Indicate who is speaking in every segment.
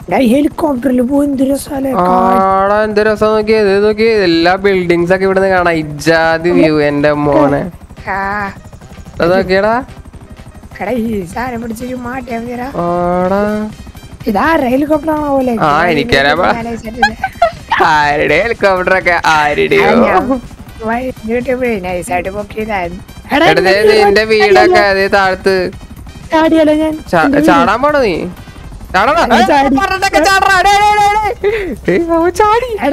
Speaker 1: ഹെലികോപ്റ്ററിൽ പോയി എന്ത് രസാലേ
Speaker 2: ആടാ എന്ത് രസം നോക്കി ഇത് നോക്കി എല്ലാ ബിൽഡിങ്സ് ഒക്കെ ഇവിടുന്ന് കാണാം ഇജാതി വ്യൂ എന്റെ മോനെ അത് നോക്കിയടാ
Speaker 1: എടാ ഈ സാധനം പിടിച്ച് മാറ്റിയാ മതിയെടാ.
Speaker 2: ആടാ
Speaker 1: ഇതാ ഹെലികോപ്റ്റർ ആണോ പോലെ
Speaker 2: ആ, എനിക്കറിയാം. ആരുടെ ഹെലികോപ്റ്റർ ഒക്കെ ആരുടെയോ
Speaker 1: നൈസായിട്ട് പൊക്കിയതായിരുന്നു
Speaker 2: എടാ ദേ നിന്റെ വീടൊക്കെ അതേ താഴത്ത്
Speaker 1: ചാടിയല്ലോ ഞാൻ
Speaker 2: ചാ- ചാടാൻ പോണോ നീ ചാടണോ
Speaker 1: ഞാൻ ചാടി.
Speaker 2: പറഞ്ഞിട്ടൊക്കെ ചാടറാ. ഡേ, ഡേ, ഡേ, ഡേ. ഏയ്, അവൻ ചാടി
Speaker 1: എടാ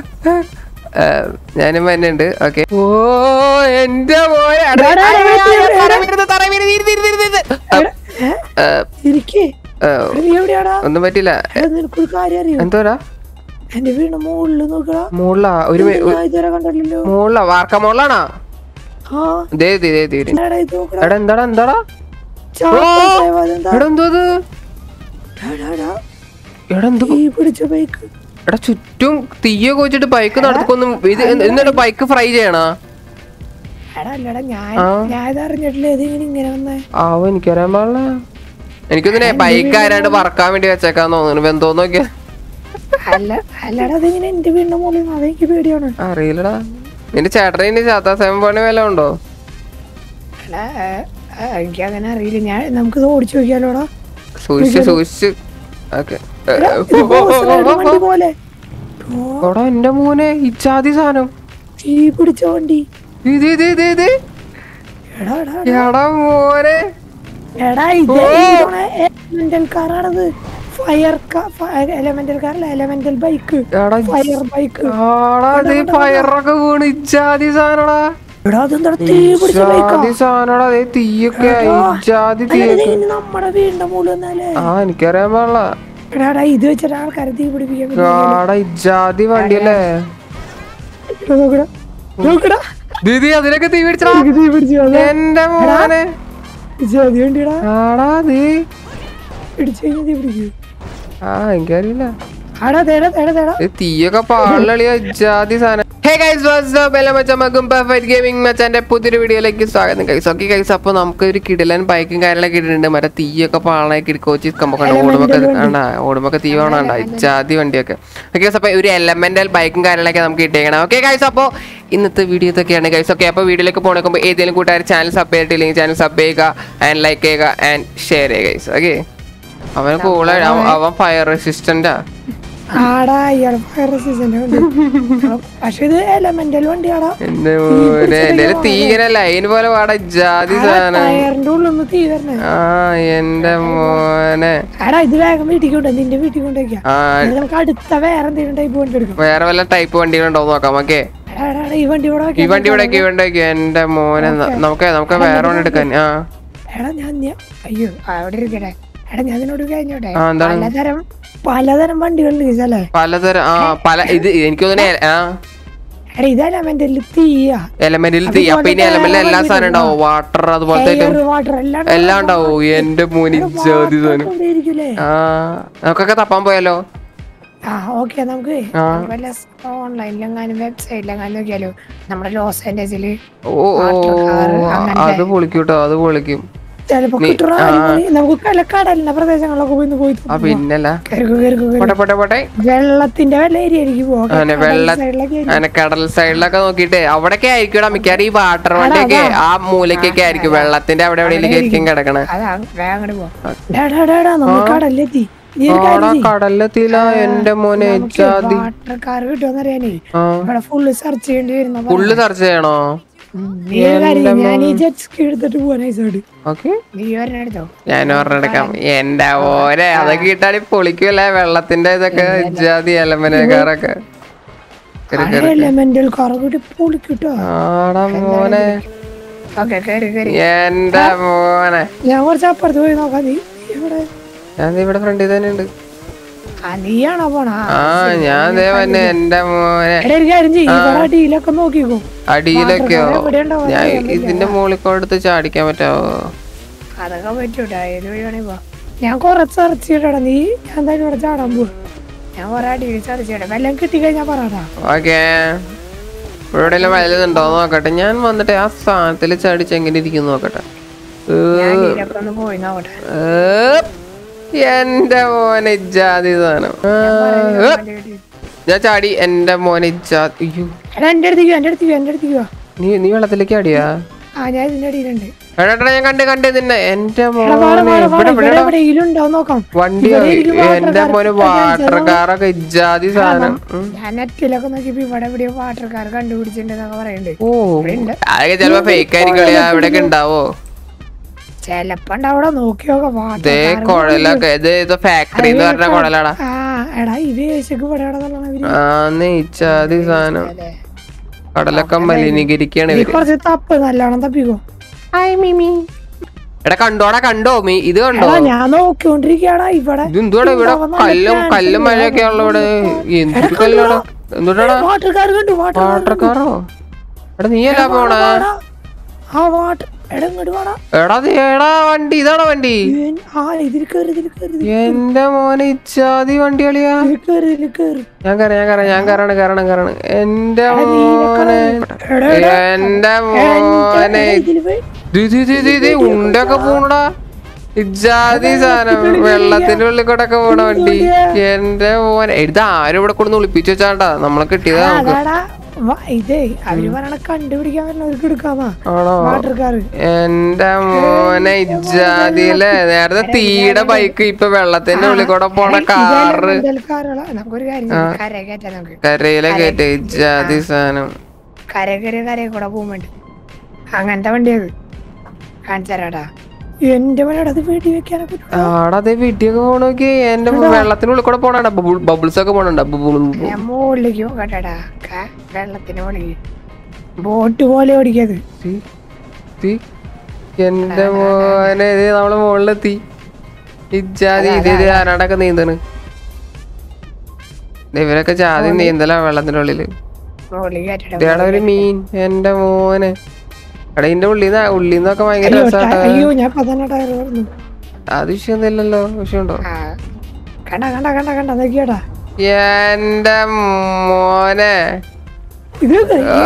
Speaker 2: ഏ, ഞാനും വരുന്നുണ്ട് ഓക്കെ ഓ എന്റെ മോനെ എടാ,
Speaker 1: എടാ, എടാ,
Speaker 2: അയ്യോ,
Speaker 1: എടാ,
Speaker 2: അയ്യോ,
Speaker 1: എടാ,
Speaker 2: തറ വീഴുന്നു, തറ വീഴുന്നു, ഇരുന്ന്, ഇരുന്ന്, ഇരുന്ന്, ഇരുന്ന്.
Speaker 1: ഏ?
Speaker 2: ഏ,
Speaker 1: ഇരിക്കേ
Speaker 2: ഏ,
Speaker 1: എടാ, നീ എവിടെയാടാ
Speaker 2: ഒന്നും പറ്റില്ല
Speaker 1: എടാ, നിനക്കൊരു കാര്യം അറിയോ
Speaker 2: എന്തോരാ
Speaker 1: എന്റെ വീടിന് മുകളില് നോക്കടാ
Speaker 2: മുകളിലാ ഒരു മി-
Speaker 1: ഞാൻ ഇതുവരെ കണ്ടല്ലോ
Speaker 2: മുകളിലാ വാർക്ക മുകളിലാണോ
Speaker 1: ആ
Speaker 2: ദേ ദേ ദേ ദേ ദേ.
Speaker 1: എന്താടാ ഇത് നോക്കടാ
Speaker 2: എടാ എന്താടാ എന്താടാ
Speaker 1: ചാപ്പാട് അതെന്താ?
Speaker 2: എടാ എന്തോ ഇത്
Speaker 1: എടാ, എടാ,
Speaker 2: എടാ എന്തോ
Speaker 1: ഈ പിടിച്ച ബൈക്ക്
Speaker 2: എടാ ചുറ്റും തീയൊക്കെ വെച്ചിട്ട് ബൈക്ക് നടക്കൊന്നും ഇത് എന്ത്- എന്നിട്ട് ബൈക്ക് ഫ്രൈ ചെയ്യണോ
Speaker 1: എടാ അല്ലടാ ഞാൻ
Speaker 2: ആ.
Speaker 1: ഞാൻ ഇത് അറിഞ്ഞിട്ടില്ല ഇതിങ്ങനെ ഇങ്ങനെ വന്നേ
Speaker 2: ആവോ എനിക്കറിയാൻ പാടില്ല എനിക്കൊന്നിനെ ബൈക്ക് ആരാണ്ട് പറക്കാൻ വേണ്ടി വെച്ചേക്കാന്ന് തോന്നുന്നു എന്തോ നോക്കിയാ
Speaker 1: അല്ല അല്ലടാ അതിങ്ങനെ എന്റെ വീടിന്റെ മുകളിൽ നിന്ന് അതെനിക്ക് പേടിയാണ്
Speaker 2: അറിയില്ലടാ നിന്റെ ചേട്ടനെ ചാത്താ സെവൻ പോയിന്റ് വില ഉണ്ടോ
Speaker 1: എടാ എനിക്ക് അങ്ങനെ അറിയില്ല ഞാൻ നമുക്കിത് ഓടിച്ചു നോക്കിയാലോടാ
Speaker 2: സൂക്ഷിച്ച് സൂക്ഷിച്ച് ഓക്കെ
Speaker 1: എടാ, ഇത് ബോസ് റൈഡ് വണ്ടി പോലെ ഓ,
Speaker 2: എടാ എന്റെ മോനെ ഇച്ചാതി സാധനം
Speaker 1: തീ പിടിച്ച വണ്ടി
Speaker 2: ഇത് ഇത് ഇത് ഇത്
Speaker 1: എടാ എടാ
Speaker 2: എടാ മോനെ
Speaker 1: എടാ ഇത് എലമെന്റൽ കാറാണത് ഫയർ എലമെന്റൽ കാറല്ല എലമെന്റൽ ബൈക്ക്
Speaker 2: എടാ
Speaker 1: ഫയർ ബൈക്ക്
Speaker 2: ആടാ ഇത് ഫയറൊക്കെ വീണ് ഇച്ചാതി സാധനടാ
Speaker 1: എടാ അതെന്താ തീ പിടിച്ച ബൈക്കാ
Speaker 2: ഇച്ചാതി സാധനടാ അതേ തീയൊക്കെ ഇച്ചാതി
Speaker 1: അല്ല,
Speaker 2: തീയൊക്കെ
Speaker 1: ഇതിങ്ങനെ നമ്മുടെ വീടിന്റെ മുകളിൽ വന്നാലേ
Speaker 2: ആ എനിക്കറിയാൻ പാടില്ല
Speaker 1: എടാ എടാ ഇത് വെച്ചിട്ട് ആൾക്കാരെ തീ പിടിപ്പിക്കാൻ പറ്റും.
Speaker 2: ആടാ ഇജാതി വണ്ടിയല്ലേ
Speaker 1: എടാ, നോക്കടാ നോക്കടാ
Speaker 2: ദീദി അതിലൊക്കെ തീ പിടിച്ചടാ
Speaker 1: എനിക്ക് തീ പിടിച്ചു അതാ
Speaker 2: എന്റെ മോനെ
Speaker 1: ജാതി വണ്ടിടാ
Speaker 2: ആടാ നീ
Speaker 1: പിടിച്ചു കഴിഞ്ഞാൽ തീ പിടിക്കൂ
Speaker 2: ആ എനിക്കറിയില്ല
Speaker 1: ആടാ തേടാ തേടാ തേടാ
Speaker 2: ഇത് തീയൊക്കെ പാളിയ ഇജാതി സാധനം ഹേ ഗൈസ് വാട്സ് അപ്പ് എല്ലാ മച്ചമ്മക്കും പെർഫെക്റ്റ് ഗെയിമിംഗ് മച്ചാന്റെ പുതിയൊരു വീഡിയോയിലേക്ക് സ്വാഗതം ഗൈസ് ഓക്കെ ഗൈസ് അപ്പൊ നമുക്ക് ഒരു കിടിലൻ ബൈക്കും കാര്യങ്ങളൊക്കെ ഇട്ടിട്ടുണ്ട് മറ്റേ തീയൊക്കെ പാളായി കോച്ചി കമ്പൊക്കെ ഓടുമ്പൊക്കെ ആണ്ടാ ഓടുമ്പൊക്കെ തീ വേണണ്ട ഇജാതി വണ്ടിയൊക്കെ ഓക്കെ അപ്പൊ ഒരു എലമെന്റൽ ബൈക്കും കാര്യങ്ങളൊക്കെ നമുക്ക് കിട്ടിയേക്കണം ഓക്കെ ഗൈസ് അപ്പോൾ ഇന്നത്തെ വീഡിയോ ഇതൊക്കെയാണ് ഗൈസ് ഓക്കെ അപ്പോൾ വീഡിയോയിലേക്ക് പോകണമെങ്കിൽ ഏതെങ്കിലും കൂട്ടുകാർ ചാനൽ സബ് ചെയ്തിട്ടില്ലെങ്കിൽ ചാനൽ സബ് ചെയ്യുക ആൻഡ് ലൈക്ക് ചെയ്യുക ആൻഡ് ഷെയർ ചെയ്യുക ഗൈസ് ഓക്കെ അവൻ കൂള അവൻ ഫയർ റെസിസ്റ്റന്റാ
Speaker 1: ആടാ ഇയാൾ ഫയർ റെസിസ്റ്റന്റ് ഉണ്ട് പക്ഷെ ഇത് എലമെന്റൽ വണ്ടിയാടാ
Speaker 2: എന്റെ മോനെ എന്റെ തീ ഇങ്ങനെ ലൈൻ പോലെ പാടാ ജാതി സാധനം
Speaker 1: ടയറിന്റെ ഉള്ളിൽ ഒന്ന് തീ വരണേ
Speaker 2: ആ എന്റെ മോനെ
Speaker 1: ആടാ ഇത് വേഗം വീട്ടിൽ കൊണ്ട് നിന്റെ വീട്ടിൽ കൊണ്ടുവയ്ക്കാം
Speaker 2: ആ
Speaker 1: എന്നിട്ട് നമുക്ക് അടുത്ത വേറെ എന്തെങ്കിലും ടൈപ്പ് വണ്ടി എടുക്കാം
Speaker 2: വേറെ വല്ല ടൈപ്പ് വണ്ടികളുണ്ടോ നോക്കാം ഓക്കെ
Speaker 1: എടാ, എടാ, എടാ, ഈ വണ്ടി ഇവിടെ
Speaker 2: ഈ
Speaker 1: വെക്കാം.
Speaker 2: വണ്ടി ഇവിടെ ഈ വണ്ടി വെക്ക്. എന്റെ മോനെ ന- നമുക്ക് നമുക്ക് വേറെ വണ്ടി എടുക്കാൻ ആ
Speaker 1: എടാ ഞാൻ ഞാൻ- അയ്യോ ആ, അവിടെ ഇരിക്കട്ടെ എടാ ഞാൻ നിന്നോട് കഴിഞ്ഞോട്ടെ
Speaker 2: ആ, എന്താണ്?
Speaker 1: പലതരം പലതരം വണ്ടികൾ അല്ലേ
Speaker 2: പലതരം ആ പല ഇത് എനിക്ക് തോന്നുന്നു ആ
Speaker 1: എടാ ഇത് എലമെന്റൽ തീയാ
Speaker 2: എലമെന്റിൽ തീ അപ്പൊ ഇനി എലമെന്റിൽ എല്ലാ സാധനം ഉണ്ടാവും വാട്ടർ അതുപോലത്തെ
Speaker 1: എയർ വാട്ടർ എല്ലാം
Speaker 2: എല്ലാം ഉണ്ടാവും എന്റെ മോനി ജാതി സാധനം
Speaker 1: കൊണ്ടേയിരിക്കൂലേ
Speaker 2: ആ നമുക്കൊക്കെ തപ്പാൻ പോയാലോ
Speaker 1: ആ ഓക്കെ നമുക്ക്
Speaker 2: ആ.
Speaker 1: വല്ല ഓൺലൈനിലെങ്ങാനും വെബ്സൈറ്റിലെങ്ങാനും നോക്കിയാലോ നമ്മുടെ ലോസ് ആൻഡേഴ്സില്
Speaker 2: ഓ ഓ അത് പൊളിക്കൂട്ടോ അത് പൊളിക്കും
Speaker 1: ചിലപ്പോ കിട്ടുന്ന നമുക്ക് കല കടലിന്റെ പ്രദേശങ്ങളിലൊക്കെ പോയി ഒന്ന് പോയി
Speaker 2: ആ പിന്നല്ല
Speaker 1: കയറുക കയറുക
Speaker 2: പോട്ടെ പോട്ടെ പോട്ടെ
Speaker 1: വെള്ളത്തിന്റെ വല്ല ഏരിയയിലേക്ക് പോകാം
Speaker 2: അങ്ങനെ വെള്ള അങ്ങനെ കടൽ സൈഡിലൊക്കെ നോക്കിട്ട് അവിടൊക്കെ ആയിരിക്കും മിക്കവാറും ഈ വാട്ടർ വണ്ടിയൊക്കെ ആ മൂലക്കൊക്കെ ആയിരിക്കും വെള്ളത്തിന്റെ അവിടെ എവിടെയെങ്കിലും ആയിരിക്കും കിടക്കണേ
Speaker 1: അതാ വേഗം അങ്ങോട്ട് പോവാം ഡാ, ഡാ, ഡാ, ഡാ, നമ്മൾ കടലിലെത്തി നീ ഒരു കാര്യം
Speaker 2: ആടാ
Speaker 1: ചെയ്യ്.
Speaker 2: കടലെത്തിയില്ല എന്റെ മോനെ
Speaker 1: നമുക്ക്
Speaker 2: ജാതി
Speaker 1: വാട്ടർ കാർ കിട്ടുമെന്നറിയാനേ
Speaker 2: ആ
Speaker 1: ഇവിടെ ഫുള്ള് സെർച്ച് ചെയ്യേണ്ടി വരുന്ന
Speaker 2: ഫുള്ള് സെർച്ച് ചെയ്യണോ
Speaker 1: നീ ഒരു കാര്യം ചെയ്യ്. ഞാൻ ഈ ജെറ്റ് സ്കി എടുത്തിട്ട് പോവാൻ ഐസോട്
Speaker 2: ഓക്കെ
Speaker 1: നീ ഒരെണ്ണം എടുത്തോ
Speaker 2: ഞാൻ പറഞ്ഞെടുക്കാം എന്റെ ഓരെ അതൊക്കെ ഇട്ടാടി പൊളിക്കൂലേ വെള്ളത്തിന്റെ ഇതൊക്കെ ജാതി എലമനക്കാരൊക്കെ
Speaker 1: എലമെന്റൽ കാർ കൂടി പൊളിക്കിട്ടോ
Speaker 2: ആടാ മോനെ
Speaker 1: ഓക്കെ കയറി കയറി
Speaker 2: എന്റെ മോനെ
Speaker 1: ഞാൻ കുറച്ച് അപ്പുറത്ത് പോയി നോക്കാം നീ നീ എവിടെ
Speaker 2: ഞാൻ ദേ ഇവിടെ ഫ്രണ്ടിൽ തന്നെ ഉണ്ട്
Speaker 1: ആ നീയാണോ പോണാ
Speaker 2: ആ ഞാൻ ദേ വന്നെ എന്റെ മോനെ
Speaker 1: എടാ ഒരു കാര്യം ചെയ്യും ഇവിടെ അടിയിലൊക്കെ നോക്കിക്കോ
Speaker 2: അടിയിലൊക്കെയോ
Speaker 1: എവിടെ ഉണ്ടാവും
Speaker 2: ഞാൻ ഇതിന്റെ മുകളിൽ എടുത്ത് ചാടിക്കാൻ പറ്റാവോ
Speaker 1: അതൊക്കെ പറ്റൂട്ടാ ഏത് വഴി വേണേ പോ ഞാൻ കുറച്ച് സെർച്ച് ചെയ്യടാ നീ ഞാൻ എന്തായാലും ഇവിടെ ചാടാൻ പോവാ ഞാൻ കുറെ അടിയിൽ സെർച്ച് ചെയ്യട്ടെ വെല്ലം കിട്ടിക്കഴിഞ്ഞാ പറയാടാ
Speaker 2: ഓക്കേ ഇവിടെ വലുതുണ്ടോ നോക്കട്ടെ ഞാൻ വന്നിട്ട് ആ സ്ഥാനത്തിൽ ചാടിച്ച് എങ്ങനെ ഇരിക്കുന്നു നോക്കട്ടെ ഏ,
Speaker 1: ഞാൻ ഇതിലൊക്കെ ഒന്ന് പോയി നോക്കട്ടെ
Speaker 2: ഏ, എന്റെ മോനെ ഇജാതി സാധനം ആ, ഏ, ഞാൻ ചാടി എന്റെ മോനെ ഇജാതി അയ്യോ
Speaker 1: എടാ എന്റെ അടുത്തേക്ക് വാ, എന്റെ അടുത്തേക്ക് വാ, എന്റെ അടുത്തേക്ക് വാ.
Speaker 2: നീ നീ വെള്ളത്തിലേക്ക് അടിയാ
Speaker 1: ആ ഞാൻ ഇതിന്റെ അടിയിലുണ്ട്
Speaker 2: എടാ എടാ, ഞാൻ കണ്ട് കണ്ട് നിന്നെ എന്റെ
Speaker 1: എടാ, വാടാ,
Speaker 2: മോനെ
Speaker 1: വാടാ,
Speaker 2: ഇവിടെ
Speaker 1: വാടാ,
Speaker 2: ഇവിടെ
Speaker 1: ഇവിടെ എവിടെയെങ്കിലും ഉണ്ടാവും നോക്കാം
Speaker 2: വണ്ടി
Speaker 1: ഇവിടെ ഇരിക്കും water
Speaker 2: എന്റെ
Speaker 1: car.
Speaker 2: മോനെ
Speaker 1: ഇപ്പൊ ഞാൻ
Speaker 2: വാട്ടർ കാറൊക്കെ ഇജാതി സാധനം ഉം.
Speaker 1: ഞാൻ നെറ്റിലൊക്കെ നോക്കിയപ്പോ ഇവിടെ എവിടെയോ വാട്ടർ കാർ കണ്ടുപിടിച്ചിട്ടുണ്ടെന്നൊക്കെ പറയുന്നുണ്ട്
Speaker 2: ഓ
Speaker 1: ഉണ്ട്.
Speaker 2: അതൊക്കെ ചെലപ്പോ ഫേക്ക് ആയിരിക്കും എവിടെയൊക്കെ ഉണ്ടാവോ
Speaker 1: ചെലപ്പോ അവിടെ നോക്കി നോക്കാം വാട്ടർ
Speaker 2: ദേ കുഴലൊക്കെ ഇത് ഇത് ഫാക്ടറി എന്ന് പറഞ്ഞ കുഴലാടാ
Speaker 1: ആ എടാ ഈ വേശക്ക് ഇവിടെ എവിടെ നല്ലോണം അവര്
Speaker 2: ആ നെയ്ച്ചാതി സാധനം
Speaker 1: അതെ.
Speaker 2: കടലൊക്കെ മലിനീകരിക്കാണ്
Speaker 1: ഈ
Speaker 2: ഇവര്
Speaker 1: കുറച്ച് തപ്പ് നല്ലോണം തപ്പിക്കോ
Speaker 2: എടാ കണ്ടോടാ കണ്ടോ മീ ഇത് കണ്ടോ
Speaker 1: എടാ ഞാൻ നോക്കിക്കൊണ്ടിരിക്കടാ ഇവിടെ
Speaker 2: ഇത് എന്തുവാടാ ഇവിടെ കല്ലും കല്ലും മഴയൊക്കെ ഉള്ള ഇവിടെ എന്ത് കല്ലോടാ എന്തുട്ടാടാ
Speaker 1: വാട്ടർ കാർ കണ്ടു വാട്ടർ
Speaker 2: വാട്ടർ കാറോ എടാ നീ അല്ല പോണേ
Speaker 1: ആ വാട്ടർ എടാ ഇങ്ങോട്ട് വാടാ
Speaker 2: എടാ നീ എടാ വണ്ടി ഇതാണോ വണ്ടി
Speaker 1: ഇവൻ- ആ ഇതിൽ കയറി ഇതിൽ കയറി ഇതിൽ
Speaker 2: എന്റെ മോനെ ഇച്ചാതി വണ്ടി കളിയാ
Speaker 1: കയറി ഇതിൽ കയറി
Speaker 2: ഞാൻ കയറാം ഞാൻ കയറാം ഞാൻ കയറാണ് കയറണം കയറണം എന്റെ മോനെ
Speaker 1: എടാ, എടാ.
Speaker 2: എന്റെ മോനെ
Speaker 1: ഇതിൽ പോയി
Speaker 2: ദി, ദി, ദി, ദി, ദി, ഉണ്ടൊക്കെ പോണടാ ഇജാതി സാധനം വെള്ളത്തിന്റെ ഉള്ളിൽ കൂടെ ഒക്കെ പോണ വണ്ടി എന്റെ മോനെ ഇത് ആരും ഇവിടെ കൊണ്ട് ഒളിപ്പിച്ചു വെച്ചാണ്ടാ നമ്മളെ കിട്ടിയതാ നമുക്ക്
Speaker 1: അതാടാ വ- ഇതേ അവര് പറയണ കണ്ടുപിടിക്കാൻ പറ്റുന്നവർക്ക് എടുക്കാന്നാ
Speaker 2: ആണോ
Speaker 1: വാട്ടർ കാർ
Speaker 2: എന്റെ മോനെ ഇജാതിയിലെ നേരത്തെ തീയുടെ ബൈക്ക് ഇപ്പൊ വെള്ളത്തിന്റെ ഉള്ളിൽ കൂടെ പോണ കാറ്
Speaker 1: കാറുകളാ നമുക്കൊരു കാര്യം ചെയ്യാം. കര കയറ്റാം നമുക്ക്
Speaker 2: കരയിലെ കയറ്റ ഇജാതി സാധനം
Speaker 1: കര കയറിയ കരയിൽ കൂടെ പോകും വേണ്ടി അങ്ങനത്തെ വണ്ടിയത് കാണിച്ചരാടാ എന്റെ മലയുടെ അത് വീട്ടിൽ വെക്കാനെ പറ്റും
Speaker 2: ആടാ അതെ വീട്ടിയൊക്കെ പോണോക്കി എന്റെ വെള്ളത്തിനുള്ളിൽ കൂടെ പോണണ്ട ബബിൾസ് ഒക്കെ പോണണ്ട
Speaker 1: ഞാൻ മുകളിലേക്ക് പോകട്ടാടാ വെള്ളത്തിന് മുകളിൽ ബോട്ട് പോലെ ഓടിക്കത്
Speaker 2: എന്റെ മോനെ ഇത് നമ്മള് മുകളിലെത്തി ഇജാതി ഇത് ഇത് ആരാടൊക്കെ നീന്തണ് ദേ ഇവരൊക്കെ ജാതി നീന്തലാ വെള്ളത്തിന്റെ ഉള്ളില്
Speaker 1: മുകളിൽ കയറ്റടാ
Speaker 2: ഇതേടാ ഒരു മീൻ എന്റെ മോനെ എടാ ഇതിന്റെ ഉള്ളിന്ന് ഉള്ളിന്നൊക്കെ ഭയങ്കര
Speaker 1: അയ്യോ,
Speaker 2: രസാട്ടാ
Speaker 1: ട- അയ്യോ ഞാൻ പതന്നെ ടയർ പറഞ്ഞു
Speaker 2: അത് വിഷയൊന്നുമില്ലല്ലോ വിഷയമുണ്ടോ
Speaker 1: ആ കണ്ട കണ്ട കണ്ട കണ്ട നോക്കിയാടാ
Speaker 2: എന്റെ മോനെ
Speaker 1: ഇത്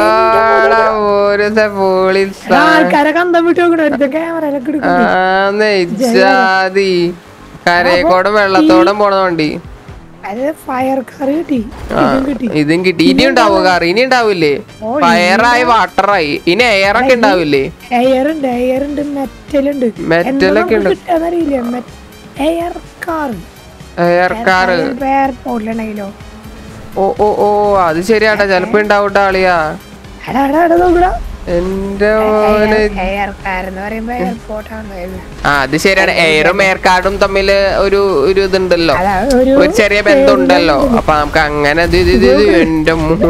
Speaker 2: ആടാ ഒരു പോളി
Speaker 1: ആൾക്കാരെ കന്തം വിട്ട് നോക്കണ ഒരു ക്യാമറയിലൊക്കെ എടുക്കും
Speaker 2: ആന്നേ ജാതി കരയക്കോടും വെള്ളത്തോടും പോണ വണ്ടി
Speaker 1: അത് ഫയർ കാർ കിട്ടി
Speaker 2: ആ,
Speaker 1: ഇതും കിട്ടി
Speaker 2: ഇതും കിട്ടി ഇനി ഉണ്ടാവോ കാർ ഇനി ഉണ്ടാവില്ലേ ഫയറായി വാട്ടറായി ഇനി എയറൊക്കെ ഉണ്ടാവില്ലേ
Speaker 1: എയർ ഉണ്ട് എയർ ഉണ്ട് മെറ്റൽ ഉണ്ട്
Speaker 2: മെറ്റലൊക്കെ ഉണ്ട്
Speaker 1: കിട്ടാന്നറിയില്ല എയർ കാർ
Speaker 2: എയർ കാർ
Speaker 1: എയർപോർട്ടിലുണ്ടെങ്കിലോ
Speaker 2: ഓ ഓ ഓ അത് ശരിയാട്ടാ ചെലപ്പോ ഉണ്ടാവട്ടെ ആളിയാ
Speaker 1: എടാ എടാ എടാ നോക്കടാ
Speaker 2: എന്റെ മോനെ
Speaker 1: എയർ കാർ എന്ന് പറയുമ്പോ എയർപോർട്ടാണ്
Speaker 2: ആ അത് ശരിയാണ് എയറും എയർ കാർഡും തമ്മിൽ ഒരു ഒരു ഇതുണ്ടല്ലോ
Speaker 1: അതാ ഒരു
Speaker 2: ഒരു ചെറിയ ബന്ധമുണ്ടല്ലോ അപ്പൊ നമുക്ക് അങ്ങനെ ഇത് ഇത് ഇത് ഇത് എന്റെ മോ-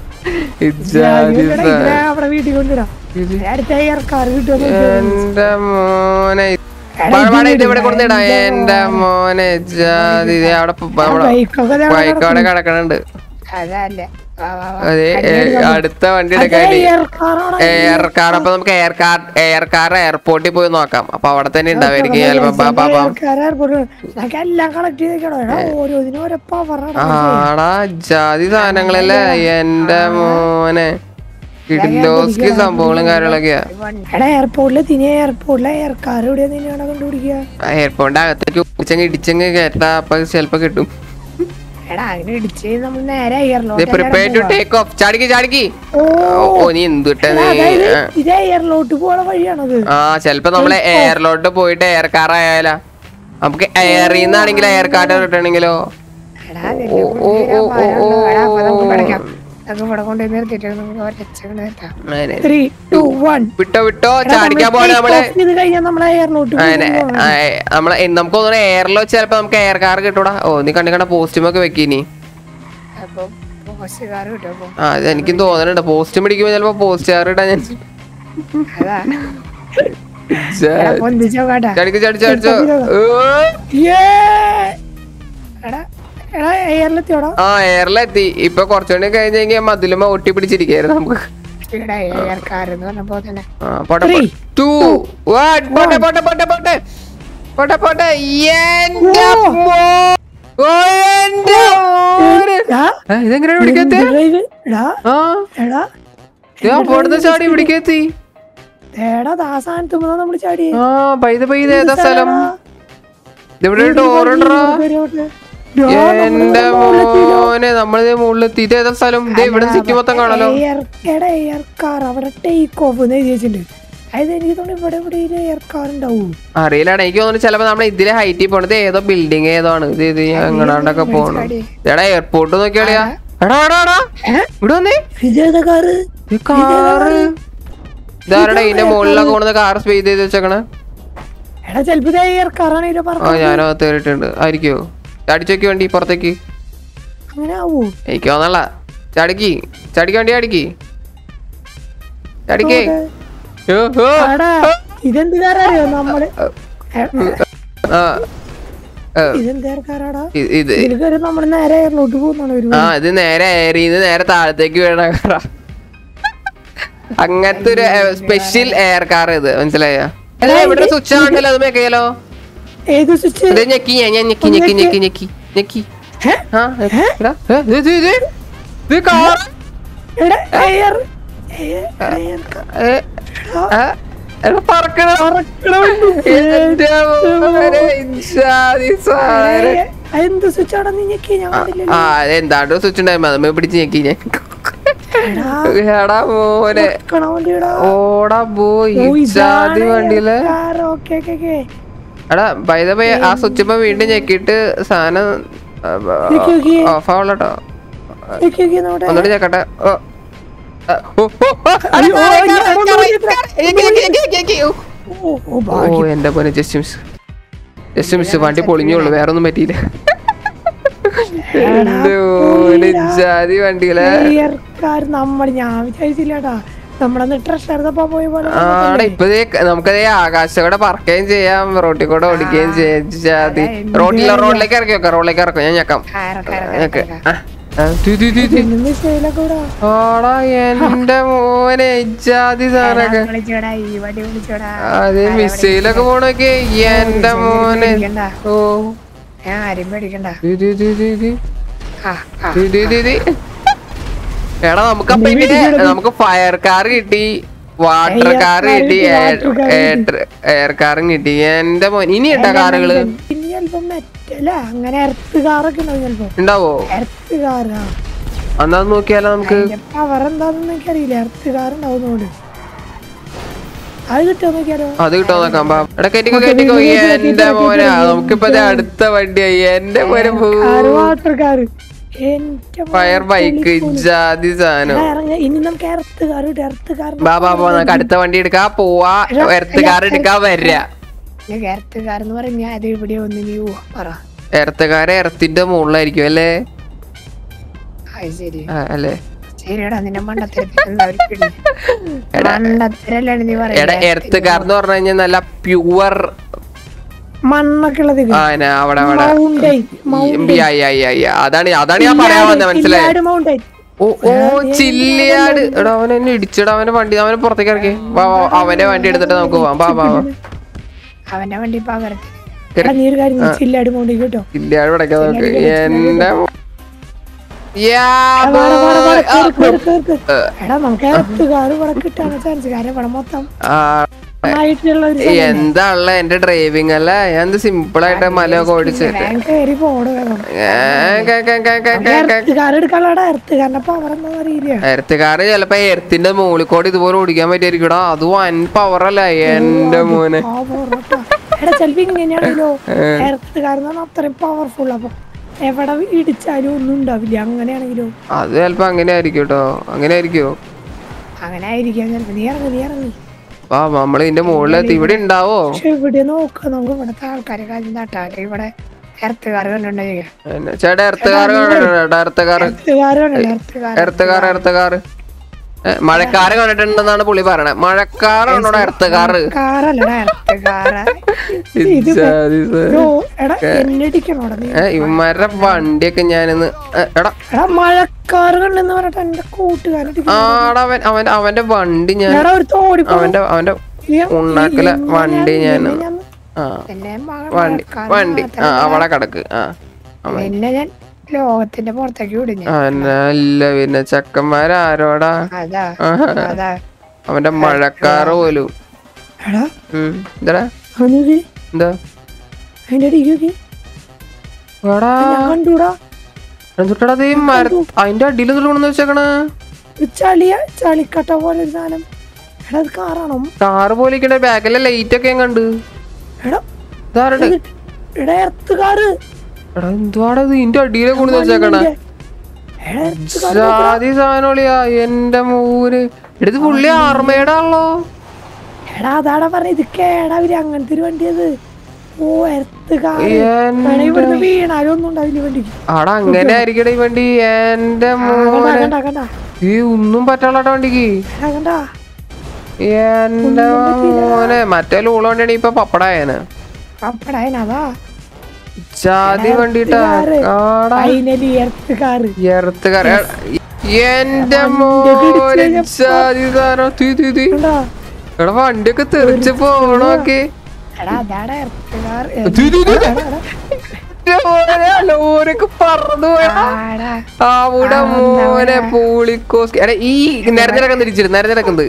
Speaker 2: ഇജ്ജാതി
Speaker 1: ഇവിടെ
Speaker 2: സാ-
Speaker 1: ഇതിനെ അവിടെ വീട്ടിൽ കൊണ്ടിടാം
Speaker 2: ഇത്
Speaker 1: അടുത്ത എയർ കാർ കിട്ടുമോ
Speaker 2: എന്റെ മോനെ വാ- വാടാ, ഇത് ഇവിടെ കൊടുത്തിടാ എന്റെ മോനെ ജാതി ദേ അവിടെ പ- അവിടെ
Speaker 1: ബൈക്കൊക്കെ ദേ അവിടെ
Speaker 2: ബൈക്ക് അവിടെ കിടക്കണുണ്ട്
Speaker 1: അതല്ലേ വാ, വാ, വാ.
Speaker 2: അതെ ഏ, അടുത്ത വണ്ടി എടുക്കാൻ
Speaker 1: എയർ കാറാണ്
Speaker 2: എയർ കാർ അപ്പൊ നമുക്ക് എയർ കാർ എയർ കാർ എയർപോർട്ടിൽ പോയി നോക്കാം അപ്പൊ അവിടെ തന്നെ ഉണ്ടാവായിരിക്കും ചിലപ്പോ ബാ, ബാ, ബാ.
Speaker 1: നമുക്ക് എല്ലാം കളക്ട് ചെയ്തേക്കണോ എടാ ഓരോന്നിനും ഓരോ പവറാണ്
Speaker 2: ആടാ ജാതി സാധനങ്ങളല്ലേ എന്റെ മോനെ കിഡിലോസ്കി സംഭവങ്ങളും കാര്യങ്ങളൊക്കെയാ
Speaker 1: എടാ എയർപോർട്ടിൽ തിനി എയർപോർട്ടിലെ എയർ കാർ എവിടെയാ നിന്നെ കണ്ടുപിടിക്കുക
Speaker 2: എയർപോർട്ടിന്റെ അകത്തേക്ക് ഇടിച്ചങ്ങ് ഇടിച്ചങ്ങ് കേട്ടാ അപ്പൊ ചിലപ്പോ കിട്ടും
Speaker 1: എടാ അതിന് ഇടിച്ച് നമ്മൾ നേരെ എയർലോട്ട്
Speaker 2: പ്രിപ്പയർ ടു ടേക്ക് ഓഫ് ചാടിക്ക് ചാടിക്ക്
Speaker 1: ഓ
Speaker 2: ഓ നീ എന്തുട്ട നീ
Speaker 1: അതായത് ഇത് എയർലോട്ട് പോണ വഴിയാണത്
Speaker 2: ആ ചെലപ്പോ നമ്മള് എയറിലോട്ട് പോയിട്ട് എയർ കാർ ആയാലാ നമുക്ക് എയറിൽ നിന്നാണെങ്കിൽ എയർ കാർ കിട്ടണെങ്കിലോ
Speaker 1: എടാ നിന്നെ കുറിച്ച് ഞാൻ പറയാനുള്ളൂ. എടാ, അപ്പൊ നമുക്ക് പഠിക്കാം നമുക്ക് ഇവിടെ കൊണ്ടുപോയി നിർത്തിയിട്ട് നമുക്ക് ഒരച്ചങ്ങ് നിർത്താം
Speaker 2: അങ്ങനെ.
Speaker 1: ത്രീ ടു വൺ
Speaker 2: വിട്ടോ വിട്ടോ ചാടിക്കാൻ പോലെ നമ്മള്
Speaker 1: ഇത് കഴിഞ്ഞാൽ നമ്മളെ എയർലോട്ട്
Speaker 2: അങ്ങനെ ആ, ഏ, നമ്മളെ എ- നമുക്ക് തോന്നുന്നു എയറിലോ ചിലപ്പോ നമുക്ക് എയർ കാർ കിട്ടൂടാ ഓ നീ കണ്ടി കണ്ട പോസ്റ്റുമൊക്കെ വെക്കിനി
Speaker 1: അപ്പൊ ബോസ് കാർ കിട്ടും അപ്പൊ
Speaker 2: ആ ഇത് എനിക്കും തോന്നുന്നുണ്ട് പോസ്റ്റ് പിടിക്കുമ്പോ ചിലപ്പോ പോസ്റ്റ് കാർ ഇടാൻ ഞാൻ
Speaker 1: അതാ
Speaker 2: ചാ-
Speaker 1: എടാ, പൊന്തിച്ചോ കാട്ടാ
Speaker 2: ചാടിക്കോ ചാടിച്ചോ ചാടിച്ചോ ഏ.
Speaker 1: എടാ എടാ എയറിലെത്തിയോടാ
Speaker 2: ആ എയറിലെത്തി ഇപ്പൊ കുറച്ചുകൂടി കഴിഞ്ഞ് കഴിഞ്ഞാൽ മതിലുമ ഒട്ടി പിടിച്ചിരിക്കായിരുന്നു നമുക്ക്
Speaker 1: ഇവിടെ എയർ കാർ എന്ന് പറഞ്ഞപ്പോ തന്നെ
Speaker 2: ആ, പോട്ടെ
Speaker 1: Three,
Speaker 2: ടു വൺ പോട്ടെ പോട്ടെ പോട്ടെ പോട്ടെ പോട്ടെ പോട്ടെ എന്റെ മോ- ഓ, എന്റെ മോനെ.
Speaker 1: എടാ,
Speaker 2: ആ, ഇതെങ്ങനെയാണ് പിടിക്കത്തെ
Speaker 1: എന്ത് drive? എടാ
Speaker 2: ആ
Speaker 1: എടാ
Speaker 2: ഞാൻ അവിടുന്ന് ചാടി പിടിക്കെത്തി
Speaker 1: എടാ ദാസാനത്തുമ്പോ നമ്മള് ചാടി
Speaker 2: ആ പൈത പൈത ഏതാ സ്ഥലം ഇവിടെ ഡോറുണ്ടോ എന്റെ മോനെ നമ്മളിത് മുകളിലെത്തി ഇത് ഏതാ സ്ഥലം ഇത് ഇവിടെ സിറ്റി മൊത്തം കാണാലോ
Speaker 1: എടാ എയർ കാർ അവിടെ ടേക്ക് ഓഫ് എന്ന് എഴുതി വെച്ചിട്ടുണ്ട് അതായത് എനിക്ക് തോന്നുന്നു ഇവിടെ ഇവിടെ ഒരു എയർ കാർ ഉണ്ടാവും
Speaker 2: അറിയില്ലടാ എനിക്ക് തോന്നുന്നു ചിലപ്പോ നമ്മൾ ഇതിലെ ഹൈറ്റിൽ പോണത് ഏതോ ബിൽഡിംഗ് ഏതോ ആണ് ഇത് ഇത് എങ്ങടാണ്ടൊക്കെ പോണു എടാ എയർപോർട്ട് നോക്കിയാളിയാ എടാ എടാ എടാ ഇവിടെ വന്നേ
Speaker 1: ഇതേതാ കാറ്
Speaker 2: ഈ കാറ് ഇതാരടാ ഇതിന്റെ മുകളിലൊക്കെ കൊണ്ടുവന്ന കാർ സ്പീഡ് ചെയ്ത് വെച്ചേക്കണേ
Speaker 1: എടാ ചിലപ്പോ ഇത് എയർ കാറാണ് ഇതിന്റെ
Speaker 2: ആ
Speaker 1: പറഞ്ഞത്
Speaker 2: ഞാനകത്ത് കയറിയിട്ടുണ്ട് ആയിരിക്കോ ചാടിച്ചോക്കി വണ്ടി പുറത്തേക്ക്
Speaker 1: അങ്ങനെ ആവൂ
Speaker 2: എനിക്ക് തോന്നല്ല ചടിക്ക് ചടിക്ക് വണ്ടി ചടിക്ക് ചടിക്കേ ഓ, ഓ.
Speaker 1: എടാ ഇതെന്ത് കാററിയോ നമ്മള് എ-
Speaker 2: ആ ഏ,
Speaker 1: ഇതെന്ത് എയർ കാറാടാ
Speaker 2: ഇ- ഇത്
Speaker 1: ഇതിൽ കയറി നമ്മള് നേരെ എയറിലോട്ട് പോകുന്നാണ് ഒരു
Speaker 2: ആ ഇത് നേരെ എയറിന്ന് നേരെ താഴത്തേക്ക് വീണ കാറാ അങ്ങനത്തെ ഒരു സ്പെഷ്യൽ എയർ കാർ ഇത് മനസ്സിലായോ അല്ല ഇവിടെ സ്വിച്ച് ആണല്ലോ അത് മേക്കല്ലോ
Speaker 1: ഏത് സ്വിച്ച്
Speaker 2: ഇത് ഞെക്കി ഞാൻ ഞാൻ ഞെക്കി ഞെക്കി ഞെക്കി ഞെക്കി ഞെക്കി ആ എടാ, ഏ, ഇത് ഇത് ഇത് ഇത് കാർ
Speaker 1: എടാ എയർ എയർ കാർ
Speaker 2: ഏ, ആ, എടാ പറക്കണം എന്റെ മോനെ, ഇജ്ജാതി സാധനം.
Speaker 1: എന്ത് സ്വിച്ച് ആടാ നീ ഞെക്കി ഞാൻ കണ്ടില്ല
Speaker 2: ആ എന്താണ്ടോ സ്വിച്ച് ഉണ്ടായിരുന്നു അതുമ്മേ പിടിച്ച് ഞെക്കി ഞാൻ
Speaker 1: എടാ
Speaker 2: എടാ മോനെ
Speaker 1: വെക്കണ വണ്ടിയുടെ
Speaker 2: ഓടാ പോയി ഇജ്ജാതി വണ്ടിയില്
Speaker 1: ഓക്കെ ഓക്കെ ഓക്കെ
Speaker 2: എടാ ബൈ ദ ബൈ ആ സ്വിച്ച് ഇപ്പൊ വീണ്ടും ഞെക്കിയിട്ട് സാധനം
Speaker 1: ഞെക്കി നോക്കിയേ.
Speaker 2: ഓഫ് ആവല്ലോ
Speaker 1: ഓക്കെ ഓക്കെ നോട്ടെ
Speaker 2: ഒന്നുകൂടി ഞെക്കട്ടെ ഓ ആ, ഓ, ഓ, ഓ, അല്ല,
Speaker 1: അയ്യോ,
Speaker 2: കാറ്,
Speaker 1: ഞാൻ
Speaker 2: കാറ്,
Speaker 1: ഒന്ന്
Speaker 2: കാറ്,
Speaker 1: വിളിക്കട്ടെ.
Speaker 2: കാറ്, ഞെക്കി, ഞെക്കി, ഞെക്കി, ഞെക്കി, ഓ.
Speaker 1: ഓ ഓ
Speaker 2: ഓ
Speaker 1: ഭാഗ്യം
Speaker 2: എന്റെ പോലെ ജസ്റ്റ് മിസ് ജസ്റ്റ് മിസ് വണ്ടി പൊളിഞ്ഞോളൂ വേറെ ഒന്നും പറ്റിയില്ല എന്റെ മോനെ ജാതി വണ്ടിയിലെ
Speaker 1: കാർ നമ്മൾ ഞാൻ വിചാരിച്ചില്ലടാ നമ്മളന്ന് ട്രഷർ തപ്പാ പോയ പോലെ
Speaker 2: ആടെ ഇപ്പൊ ദേ നമുക്കതേ ആകാശം കൂടെ പറക്കുകയും ചെയ്യാം റോട്ടിൽ കൂടെ ഓടിക്കുകയും ചെയ്യാം ജാതി റോട്ടിൽ റോഡിലേക്ക് ഇറക്കി വെക്കാം റോഡിലേക്ക് ഇറക്കാം ഞാൻ ഞെക്കാം ഞെക്ക്. ആ, ആ, ദി, ദി, ദി, ദി.
Speaker 1: മിസൈലൊക്കെ കൂടാ
Speaker 2: ആടാ എന്റെ മോനെ ജാതി സാധനൊക്കെ
Speaker 1: വിളിച്ചോടാ ഈ വണ്ടി വിളിച്ചോടാ
Speaker 2: അതെ മിസൈലൊക്കെ പോണൊക്കെ എന്റെ മോനെ
Speaker 1: പേടിക്കണ്ട
Speaker 2: ഓ
Speaker 1: ഞാൻ ആരും പേടിക്കണ്ട
Speaker 2: ദി, ദി, ദി, ദി, ദി.
Speaker 1: ആ ആ
Speaker 2: ദി, ദി, ദി, ദി. എടാ നമുക്ക് അപ്പൊ ഇങ്ങനെ നമുക്ക് ഫയർ കാർ കിട്ടി വാട്ടർ
Speaker 1: Air
Speaker 2: കാർ
Speaker 1: car
Speaker 2: കിട്ടി
Speaker 1: കിട്ടി, water car
Speaker 2: എയർ കാറും കിട്ടി എന്റെ മോൻ ഇനി ഇട്ടാ കാറുകള്
Speaker 1: പിന്നെ ചിലപ്പോ മെറ്റല അങ്ങനെ എർത്ത് കാറൊക്കെ ഉണ്ടാവും ചിലപ്പോ
Speaker 2: ഉണ്ടാവോ
Speaker 1: എർത്ത് കാറാ
Speaker 2: എന്നാ അത് നോക്കിയാലോ നമുക്ക്
Speaker 1: പവർ എന്താണെന്ന് എനിക്കറിയില്ല എർത്ത് കാർ ഉണ്ടാവുന്നോട് അത് കിട്ടുമോ നോക്കിയാലോ
Speaker 2: അത് കിട്ടോ നോക്കാം പാ എടാ കയറ്റിക്കോ കയറ്റിക്കോ എന്റെ മോനെ നമുക്കിപ്പോ ദേ അടുത്ത വണ്ടിയായി എന്റെ മോനെ
Speaker 1: കാറ് വാട്ടർ കാറ് എന്റെ
Speaker 2: ഫയർ ബൈക്ക് ജാതി സാധനം
Speaker 1: ഇറങ്ങ ഇനി നമുക്ക് എർത്ത് കാർ കിട്ടും എർത്ത് കാർ
Speaker 2: ബാ ബാ ബാ നമുക്ക് അടുത്ത വണ്ടി എടുക്കാ പോവാ എർത്ത് കാർ എടുക്കാൻ വരാ
Speaker 1: എർത്ത് കാർ എന്ന് പറഞ്ഞാൽ അത് ഇവിടെ ഒന്ന് നീ പോവാ പറ
Speaker 2: എർത്തുകാരെ എർത്തിന്റെ മുകളിലായിരിക്കും അല്ലേ
Speaker 1: അത് ശരി
Speaker 2: ആ, അല്ലേ
Speaker 1: ശരിയടാ നിന്നെ മണ്ടത്തരല്ലാണ് നീ
Speaker 2: എടാ
Speaker 1: പറയാ
Speaker 2: എർത്തുകാർ എന്ന് പറഞ്ഞു കഴിഞ്ഞാൽ നല്ല പ്യുവർ
Speaker 1: മണ്ണൊക്കെ ഉള്ളത്
Speaker 2: അവിടെ അവിടെ
Speaker 1: മൗണ്ടൈൻ
Speaker 2: ഈ, യാ, യാ, യാ, യാ. അതാണ് അതാണ് ഞാൻ പറയാൻ വന്നത് മനസ്സിലായി
Speaker 1: മൗണ്ടൈൻ
Speaker 2: ഓ ഓ ചില്ലിയാട് എടാ അവൻ എന്നെ ഇടിച്ചടാ അവന്റെ വണ്ടി അവനെ പുറത്തേക്ക് ഇറക്കി വാ വാ, അവന്റെ വണ്ടി എടുത്തിട്ട് നമുക്ക് പോവാം വാ വാ വാ
Speaker 1: അവന്റെ വണ്ടി പകരത്തിന് എടാ നീ ഒരു കാര്യം ചെയ്യ്, ചില്ലാട് മൗണ്ടൈൻ കേട്ടോ
Speaker 2: ചില്ലിയാട് വിടക്കാൻ നോക്ക് എന്റെ മോ- യാ,
Speaker 1: വാടാ, വാടാ, വാടാ,
Speaker 2: ആ,
Speaker 1: കേറ്, കേറ്, കേറ്, കേറ്. എടാ നമുക്ക് എർത്തുകാർ ഇവിടെ കിട്ടാണ് ചാൻസ് കാരണം ഇവിടെ മൊത്തം
Speaker 2: ആ,
Speaker 1: ആയിട്ടുള്ള ഒരു
Speaker 2: എന്താ ഉള്ള എന്റെ ഡ്രൈവിംഗ് അല്ല ഞാൻ എന്ത് സിമ്പിൾ ആയിട്ട് മലയൊക്കെ ഓടിച്ചിട്ട്
Speaker 1: ഞാൻ കയറി പോണ വേഗം എർത്തുകാർ എടുക്കാനുള്ള എർത്തുകാരന്റെ പവർ എന്താ അറിയില്ല
Speaker 2: എർത്തുകാര് ചിലപ്പോ എർത്തിന്റെ മുകളിൽ കൂടെ ഇതുപോലെ ഓടിക്കാൻ പറ്റിയായിരിക്കടാ അത് വൻ പവർ അല്ല എന്റെ മോനെ
Speaker 1: ആ പോറോട്ടാ. എടാ ചെലപ്പോ ഇങ്ങനെയാണല്ലോ എർത്തുകാരെന്ന് പറഞ്ഞാൽ അത്രയും പവർഫുൾ അപ്പൊ എവിടെ ഇടിച്ചാലും ഒന്നും ഉണ്ടാവില്ല അങ്ങനെയാണെങ്കിലോ
Speaker 2: അത് ചിലപ്പോ അങ്ങനെ ആയിരിക്കും കേട്ടോ അങ്ങനെ ആയിരിക്കോ
Speaker 1: അങ്ങനെ ആയിരിക്കാം ചിലപ്പോ നീ ഇറങ്ങി നീ ഇറങ്ങി
Speaker 2: ആ നമ്മൾ ഇതിന്റെ മുകളിലെത്തി ഇവിടെ ഉണ്ടാവോ
Speaker 1: പക്ഷെ ഇവിടെ നോക്കാം നമുക്ക് ഇവിടുത്തെ ആൾക്കാരെ കാര്യം തട്ടാല് ഇവിടെ എർത്തുകാർ കണ്ടിട്ടുണ്ടെങ്കിൽ
Speaker 2: പിന്നെ ചേട്ടാ എർത്തുകാർ ചേട്ടാ എർത്തുകാർ
Speaker 1: എർത്തുകാർ കണ്ടില്ല എർത്തുകാർ
Speaker 2: എർത്തുകാർ എർത്തുകാർ മഴക്കാറ് കണ്ടിട്ടുണ്ടെന്നാണ് പുള്ളി പറയണത് മഴക്കാറാണോ എർത്തുകാറ്
Speaker 1: കാറല്ലടാ എർത്തുകാര
Speaker 2: ഇജ്ജാതി സ-
Speaker 1: ഓ എടാ എന്നെ ഇടിക്കണോടാ നീ
Speaker 2: ഏ, ഇവന്മാരുടെ വണ്ടിയൊക്കെ ഞാനിന്ന് ഏ, എടാ
Speaker 1: എടാ മഴക്കാറ് കണ്ടെന്ന് പറഞ്ഞിട്ട് എന്റെ കൂട്ടുകാരൻ
Speaker 2: ആടാ അവൻ അവൻ അവന്റെ വണ്ടി ഞാൻ
Speaker 1: എടാ ഒരു തോടി
Speaker 2: അവന്റെ അവന്റെ ഉണ്ടാക്കല വണ്ടി ഞാൻ ആ
Speaker 1: എന്നെ
Speaker 2: വണ്ടി വണ്ടി ആ അവിടെ കിടക്ക് ആ അവൻ
Speaker 1: പിന്നെ ഞാൻ ലോകത്തിന്റെ പുറത്തേക്ക് വിടും ഞാൻ
Speaker 2: അല്ല പിന്നെ ചെക്കന്മാരാരോടാ
Speaker 1: അതാ
Speaker 2: ആഹാ.
Speaker 1: അതാ
Speaker 2: അവന്റെ മഴക്കാറ് പോലും
Speaker 1: എടാ
Speaker 2: ഉം. എന്താടാ
Speaker 1: അവനൊരു
Speaker 2: എന്താ
Speaker 1: അതിന്റെ അടിക്ക്
Speaker 2: എടാ
Speaker 1: ഞാൻ കണ്ടൂടാ
Speaker 2: എന്നിട്ടാ അത് ഈ മര അതിന്റെ അടിയിൽ കൊണ്ടു വെച്ചേക്കണ
Speaker 1: ഒരു ചളിയ ചളിക്കട്ട പോലെ ഒരു സാധനം എടാ അത് കാറാണോ
Speaker 2: കാറ് പോലെ ഇരിക്കണ ബാക്കിലെ ലൈറ്റ് ഒക്കെ ഞാൻ കണ്ട്
Speaker 1: എടാ
Speaker 2: ഇതാരുടെ
Speaker 1: ഇത് എടാ എർത്ത് കാറ്
Speaker 2: എടാ എന്തുവാടാ ഇത് ഇതിന്റെ അടിയിലെ കൊണ്ടു വെച്ചേക്കണ
Speaker 1: എടാ എർത്ത് കാറ്
Speaker 2: ജാതി സാധനോളിയാ എന്റെ മൂര് എടുത്ത് പുള്ളി ആർമേടാണല്ലോ
Speaker 1: എടാ അതാടാ പറഞ്ഞ ഇത് കേടാ അവര് അങ്ങനത്തെ ഒരു വണ്ടിയത് ഓ എർത്ത് കാറ്
Speaker 2: എൻ-
Speaker 1: വേണേ ഇവിടുന്ന് വീണാലും ഒന്നും ഉണ്ടാവില്ല ഈ വണ്ടിക്ക്
Speaker 2: ആടാ അങ്ങനെ ആയിരിക്കട ഈ വണ്ടി എന്റെ
Speaker 1: ആ, കണ്ടാ
Speaker 2: മോനെ
Speaker 1: കണ്ടാ കണ്ടാ
Speaker 2: ഈ ഒന്നും പറ്റാളാട്ട വണ്ടിക്ക്
Speaker 1: എടാ കണ്ടാ
Speaker 2: എന്റെ മോനെ മറ്റേ ലൂള വണ്ടിയാണ് ഇപ്പൊ പപ്പടായന്
Speaker 1: അപ്പടായനതാ
Speaker 2: ജാതി വണ്ടിട്ടാ ആടാ
Speaker 1: ഫൈനലി എർത്ത് കാറ്
Speaker 2: എർത്ത് കറി എന്റെ മോനെ ജാതി സാധനം തീ തീ തീ
Speaker 1: കണ്ടാ
Speaker 2: എടാ വണ്ടിയൊക്കെ തെറിച്ച് പോണോക്കെ
Speaker 1: എടാ അതാടാ എർത്ത് കാറ്
Speaker 2: തീ, തീ, തീ, തീ. എന്റെ മോനെ, ലോറിയൊക്കെ പറന്നു പോയടാ
Speaker 1: ആടാ
Speaker 2: അവിടെ മോനെ പൂളിക്കോസ് എടാ ഈ നിരഞ്ഞിടക്കം തിരിച്ചിട്ട് നിരഞ്ഞിടക്കുന്നത്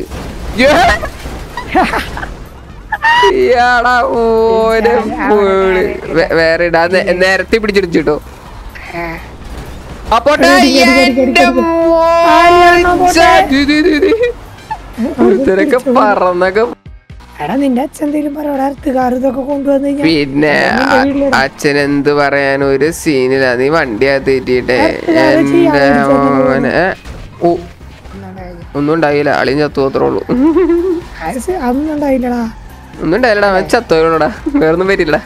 Speaker 2: ഓനെ പൂളി വേ- വേറെ ഇടാ നേ- നേരത്തെ പിടിച്ചിടിച്ചിട്ടോ അപ്പോട്ടെ എന്റെ ഒരുത്തരൊക്കെ പറന്നൊക്കെ
Speaker 1: എടാ നിന്റെ അച്ഛൻ എന്തെങ്കിലും പറയടാ എർത്ത് കാറ് ഇതൊക്കെ കൊണ്ടുവന്ന് കഴിഞ്ഞാ
Speaker 2: പിന്നെ അ- അച്ഛൻ എന്ത് പറയാൻ ഒരു സീനില്ല നീ വണ്ടി അകത്തേറ്റിട്ടെ എന്റെ മോനെ ഓ ഒന്നും ഉണ്ടായില്ല അളിയും ചത്തു അത്രേ ഉള്ളൂ
Speaker 1: അത് സ- അതൊന്നും ഉണ്ടായില്ലടാ
Speaker 2: ഒന്നും ഉണ്ടായില്ലടാ അവൻ ചത്തോടാ വേറൊന്നും പറ്റില്ലടാ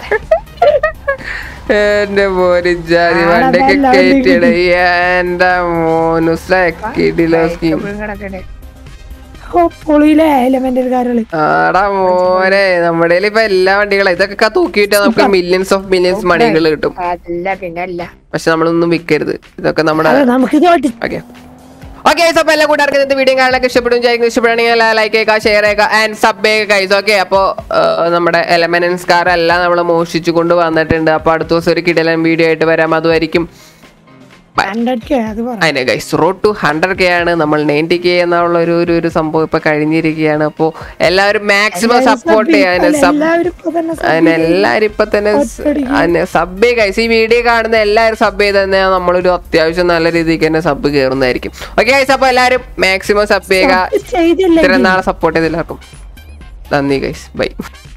Speaker 2: എന്റെ മോന് ജാതി വണ്ടിയൊക്കെ കയറ്റിയുടെ എന്റെ മോനു കിടിലോ സ്കീം
Speaker 1: ഓ പൊളിയിലെ എലമെന്റൽ കാറുകള്
Speaker 2: ആടാ മോനെ നമ്മുടെ ഇപ്പൊ എല്ലാ വണ്ടികളും ഇതൊക്കെ തൂക്കിയിട്ടാ നമുക്ക് മില്യൺസ് ഓഫ് മില്യൺസ് മണികൾ കിട്ടും
Speaker 1: അല്ല പിന്നെ അല്ല
Speaker 2: പക്ഷെ നമ്മളൊന്നും വിൽക്കരുത് ഇതൊക്കെ നമ്മുടെ
Speaker 1: അതെ നമുക്കിത് ഓട്ടി
Speaker 2: ഓക്കെ ഓക്കെ അപ്പൊ എല്ലാ കൂട്ടുകാർക്കും ഇന്നത്തെ വീഡിയോ കാണാനൊക്കെ ഇഷ്ടപ്പെടും വിചാരിക്കും ഇഷ്ടപ്പെടുകയാണെങ്കിൽ ലൈക്ക് ചെയ്യുക ഷെയർ ചെയ്യുക ആൻഡ് സബ് ചെയ്യുക കൈസ് ഓക്കെ അപ്പോൾ നമ്മുടെ എലമെനൻസ് കാർ എല്ലാം നമ്മൾ മോഷിച്ചു കൊണ്ട് വന്നിട്ടുണ്ട് അപ്പോൾ അടുത്ത ദിവസം ഒരു കിടലൻ വീഡിയോ ആയിട്ട് വരാം അതുമായിരിക്കും
Speaker 1: ഹൺഡ്രഡ് കെ അത് പറ
Speaker 2: അതിന് guys road two hundred K ആണ് നമ്മൾ നയൻറ്റി കെ എന്നുള്ള ഒരു ഒരു ഒരു സംഭവം ഇപ്പൊ കഴിഞ്ഞിരിക്കുകയാണ് അപ്പോൾ എല്ലാവരും മാക്സിമം സപ്പോർട്ട് ചെയ്യാൻ സബ്
Speaker 1: എല്ലാവരും ഇപ്പൊ തന്നെ sub
Speaker 2: അതിന് എല്ലാരും ഇപ്പൊ തന്നെ സബ് ഗൈസ് ഈ വീഡിയോ കാണുന്ന എല്ലാവരും സബ് ചെയ്ത് തന്നെ നമ്മളൊരു അത്യാവശ്യം നല്ല രീതിക്ക് തന്നെ സബ് കയറുന്നതായിരിക്കും ഓക്കെ ഗൈസ് അപ്പൊ എല്ലാവരും മാക്സിമം സബ് ചെയ്യുക
Speaker 1: ചെയ്തില്ല
Speaker 2: ഇത്രയും നാളെ സപ്പോർട്ട് ചെയ്ത് എല്ലാവർക്കും നന്ദി ഗൈസ് ബൈ